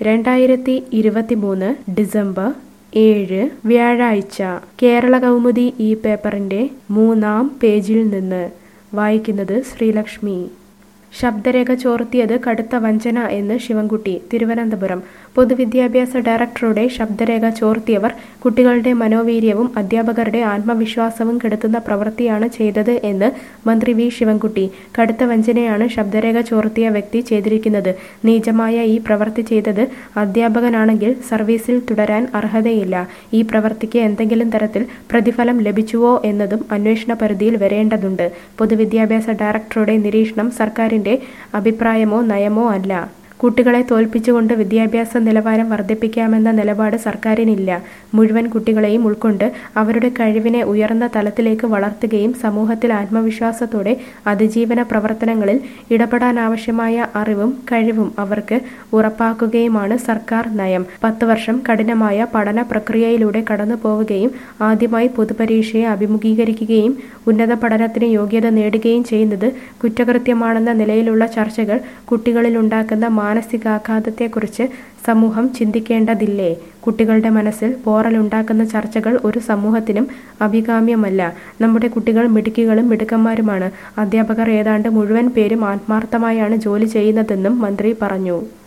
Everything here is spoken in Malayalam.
രണ്ടായിരത്തി ഇരുപത്തിമൂന്ന് ഡിസംബർ ഏഴ് വ്യാഴാഴ്ച കേരള കൗമുദി ഈ പേപ്പറിന്റെ മൂന്നാം പേജിൽ നിന്ന് വായിക്കുന്നത് ശ്രീലക്ഷ്മി ശബ്ദരേഖ ചോർത്തിയത് കടുത്ത വഞ്ചന എന്ന് ശിവൻകുട്ടി തിരുവനന്തപുരം പൊതുവിദ്യാഭ്യാസ ഡയറക്ടറുടെ ശബ്ദരേഖ ചോർത്തിയവർ കുട്ടികളുടെ മനോവീര്യവും അധ്യാപകരുടെ ആത്മവിശ്വാസവും കെടുത്തുന്ന പ്രവൃത്തിയാണ് ചെയ്തത് എന്ന് മന്ത്രി വി ശിവൻകുട്ടി കടുത്ത വഞ്ചനയാണ് ശബ്ദരേഖ ചോർത്തിയ വ്യക്തി ചെയ്തിരിക്കുന്നത് നീചമായ ഈ പ്രവൃത്തി ചെയ്തത് അധ്യാപകനാണെങ്കിൽ സർവീസിൽ തുടരാൻ അർഹതയില്ല ഈ പ്രവൃത്തിക്ക് എന്തെങ്കിലും തരത്തിൽ പ്രതിഫലം ലഭിച്ചുവോ എന്നതും അന്വേഷണ പരിധിയിൽ വരേണ്ടതുണ്ട് പൊതുവിദ്യാഭ്യാസ ഡയറക്ടറുടെ നിരീക്ഷണം സർക്കാരിന്റെ അഭിപ്രായമോ നയമോ അല്ല കുട്ടികളെ തോൽപ്പിച്ചുകൊണ്ട് വിദ്യാഭ്യാസ നിലവാരം വർദ്ധിപ്പിക്കാമെന്ന നിലപാട് സർക്കാരിനില്ല മുഴുവൻ കുട്ടികളെയും ഉൾക്കൊണ്ട് അവരുടെ കഴിവിനെ ഉയർന്ന തലത്തിലേക്ക് വളർത്തുകയും സമൂഹത്തിൽ ആത്മവിശ്വാസത്തോടെ അതിജീവന പ്രവർത്തനങ്ങളിൽ ഇടപെടാനാവശ്യമായ അറിവും കഴിവും അവർക്ക് ഉറപ്പാക്കുകയുമാണ് സർക്കാർ നയം പത്ത് വർഷം കഠിനമായ പഠന പ്രക്രിയയിലൂടെ കടന്നു പോവുകയും ആദ്യമായി പൊതുപരീക്ഷയെ അഭിമുഖീകരിക്കുകയും ഉന്നത പഠനത്തിന് യോഗ്യത നേടുകയും ചെയ്യുന്നത് കുറ്റകൃത്യമാണെന്ന നിലയിലുള്ള ചർച്ചകൾ കുട്ടികളിലുണ്ടാക്കുന്ന മാനസികാഘാതത്തെക്കുറിച്ച് സമൂഹം ചിന്തിക്കേണ്ടതില്ലേ കുട്ടികളുടെ മനസ്സിൽ പോറലുണ്ടാക്കുന്ന ചർച്ചകൾ ഒരു സമൂഹത്തിനും അഭികാമ്യമല്ല നമ്മുടെ കുട്ടികൾ മിടുക്കികളും മിടുക്കന്മാരുമാണ് അധ്യാപകർ ഏതാണ്ട് മുഴുവൻ പേരും ആത്മാർത്ഥമായാണ് ജോലി ചെയ്യുന്നതെന്നും മന്ത്രി പറഞ്ഞു